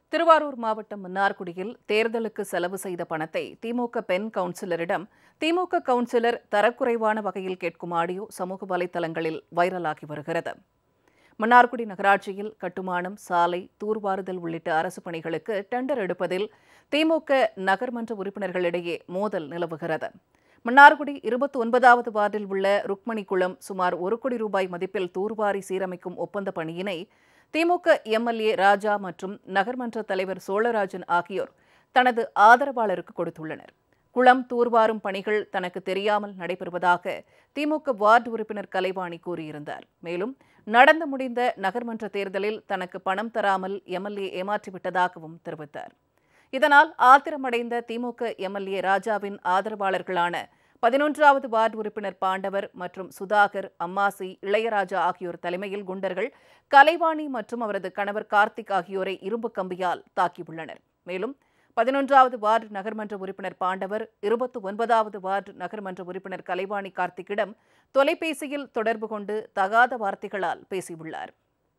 திருவாரூர் மாவட்டம் மன்னார்குடியில் தேர்தலுக்கு செலவு செய்த பணத்தை திமுக பெண் கவுன்சிலரிடம் திமுக கவுன்சிலர் தரக்குறைவான வகையில் கேட்கும் ஆடியோ சமூக வலைதளங்களில் வைரலாகி வருகிறது மன்னார்குடி நகராட்சியில் கட்டுமானம் சாலை தூர்வாறுதல் உள்ளிட்ட அரசு பணிகளுக்கு டெண்டர் எடுப்பதில் திமுக நகர்மன்ற உறுப்பினர்களிடையே மோதல் நிலவுகிறது மன்னார்குடி இருபத்தி ஒன்பதாவது வார்டில் உள்ள ருக்மணி குளம் சுமார் ஒரு கோடி ரூபாய் மதிப்பில் தூர்வாரி சீரமைக்கும் ஒப்பந்த பணியினை திமுக எம்எல்ஏ ராஜா மற்றும் நகர்மன்ற தலைவர் சோழராஜன் ஆகியோர் தனது ஆதரவாளருக்கு கொடுத்துள்ளனர் குளம் தூர்வாரும் பணிகள் தனக்கு தெரியாமல் நடைபெறுவதாக திமுக வார்டு உறுப்பினர் கலைவாணி கூறியிருந்தார் மேலும் நடந்து முடிந்த நகர்மன்ற தேர்தலில் தனக்கு பணம் தராமல் எம்எல்ஏ ஏமாற்றிவிட்டதாகவும் தெரிவித்தார் இதனால் ஆத்திரமடைந்த திமுக எம்எல்ஏ ராஜாவின் ஆதரவாளர்களான பதினொன்றாவது வார்டு உறுப்பினர் பாண்டவர் மற்றும் சுதாகர் அம்மாசி இளையராஜா ஆகியோர் தலைமையில் குண்டர்கள் கலைவாணி மற்றும் அவரது கணவர் கார்த்திக் ஆகியோரை இரும்பு கம்பியால் தாக்கியுள்ளனர் மேலும் பதினொன்றாவது வார்டு நகர்மன்ற உறுப்பினர் பாண்டவர் இருபத்தி ஒன்பதாவது வார்டு நகர்மன்ற உறுப்பினர் கலைவாணி கார்த்திக்கிடம் தொலைபேசியில் தொடர்பு கொண்டு தகாத வார்த்தைகளால் பேசியுள்ளார்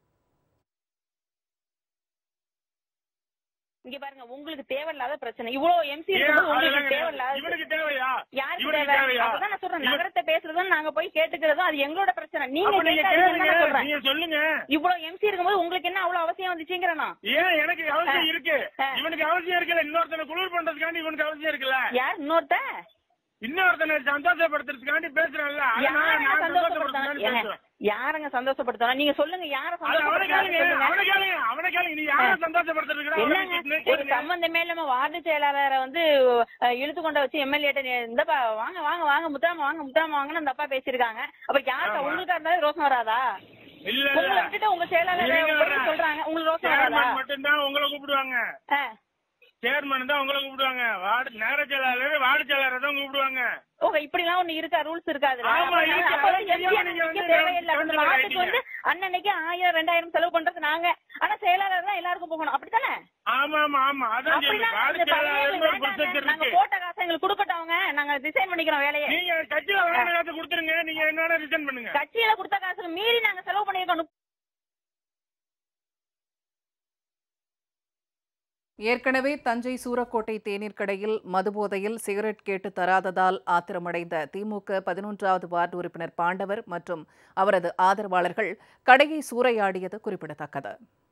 இங்க பாருங்க உங்களுக்கு தேவையில்லாத பிரச்சனை இவ்வளவு எம்சி ஏன் இருக்கும்போது உங்களுக்கு அதெல்லாம் தேவையில்லாத இவனுக்கு தேவையா யாருக்கு இவனுக்கு தேவை தேவையா? அப்பதான் நான் சொல்றேன் இவன்- நகரத்தை பேசுறதும் நாங்க போய் கேட்டுக்கிறதும் அது எங்களோட பிரச்சனை நீங்க அப்ப நீங்க கேட்காதீங்கன்னு கேளுங்க நான் சொல்றேன் நீங்க சொல்லுங்க இவ்வளவு எம்சி இருக்கும்போது உங்களுக்கு என்ன அவ்வளவு அவசியம் வந்துச்சுங்கிற நான் ஏன் எனக்கு அவசியம் ஆ. இருக்கு ஆ. இவனுக்கு அவசியம் இருக்குல்ல இன்னொருத்தனை குளிர் பண்றதுக்காண்டி இவனுக்கு அவசியம் இருக்குல்ல யார் இன்னொருத்த இன்னொருத்தனை சந்தோஷப்படுத்துறதுக்காண்டி பேசுறேன்ல அதனால யாருங்க நான் சந்தோஷப்படுத்தணும் சந்தோஷப்படுத்துறதுக்காண்டி ஏங்க, பேசுறேன் யாருங்க சந்தோஷப்படுத்தணும் நீங்க சொல்லுங்க யார அது அவனை கேளுங்க சந்தோஷப்படுத்தணும் அவனை கேளுங்க அவனை கேளுங்க நீ யாரை சந்தோஷப்படுத்துறதுக்கு என்னங்க ஒரு சம்பந்தமே இல்லாம வார்டு செயலாளரை வந்து அஹ், இழுத்து கொண்ட வச்சு எம்எல்ஏ இந்தப்பா வாங்க வாங்க வாங்க முத்தாம வாங்க முத்தாம வாங்கன்னு அந்த அப்பா பேசியிருக்காங்க அப்ப யாருக்கா ஆமா. உங்களுக்கு இருந்தாலும் ரோசம் வராதா இல்ல உங்களை இல்ல விட்டுட்டு உங்க செயலாளர் இருங்க போய் வரேன். சொல்றாங்க உங்களுக்கு ரோசம் வராதா சேர்மன் மட்டும்தான் உங்களை கூப்பிடுவாங்க ஆ. சேர்மன் தான் உங்களை கூப்பிடுவாங்க வார்டு நகர செயலாளர் வார்டு செயலாளர் தான் கூப்பிடுவாங்க ஓ இப்படிலாம் ஒண்ணு இருக்கா ரூல்ஸ் இருக்காது ஆமா, இருக்கு. அப்பதான் அது எம்ஜிஆர் நீங்க வந்து தேவையில்லை அந்த கவுன்சிலர் வார்டுக்கு ஆயிட்டீங்க. வந்து அன்னன்னைக்கு ஆயிரம் ரெண்டாயிரம் செலவு பண்றது நாங்க ஆனா செயலாளர் தான் எல்லாருக்கும் போகணும் அப்படித்தானே ஆமா ஆமா ஆமா அதான் சொல்லு. அப்படின்னா வார்டு இந்த பதினேழு செயலாளர் ஒரு வேண்டாங்க. ப்ரொசீஜர் நாங்க இருக்கு போட்ட காசை எங்களுக்கு கொடுக்கட்டும் அவங்க நாங்க டிசைன் பண்ணிக்கிறோம் வேலையை நீங்க கட்சியில வர நேரத்தை கொடுத்துருங்க நீங்க என்னோட ரிசைன் பண்ணுங்க கட்சியில கொடுத்த காசுக்கு மீறி நாங்க செலவு பண்ணிருக்கோம் ஏற்கனவே தஞ்சை சூரக்கோட்டை தேநீர் கடையில் மதுபோதையில் சிகரெட் கேட்டு தராததால் ஆத்திரமடைந்த திமுக பதினொன்றாவது வார்டு உறுப்பினர் பாண்டவர் மற்றும் அவரது ஆதரவாளர்கள் கடையை சூறையாடியது குறிப்பிடத்தக்கது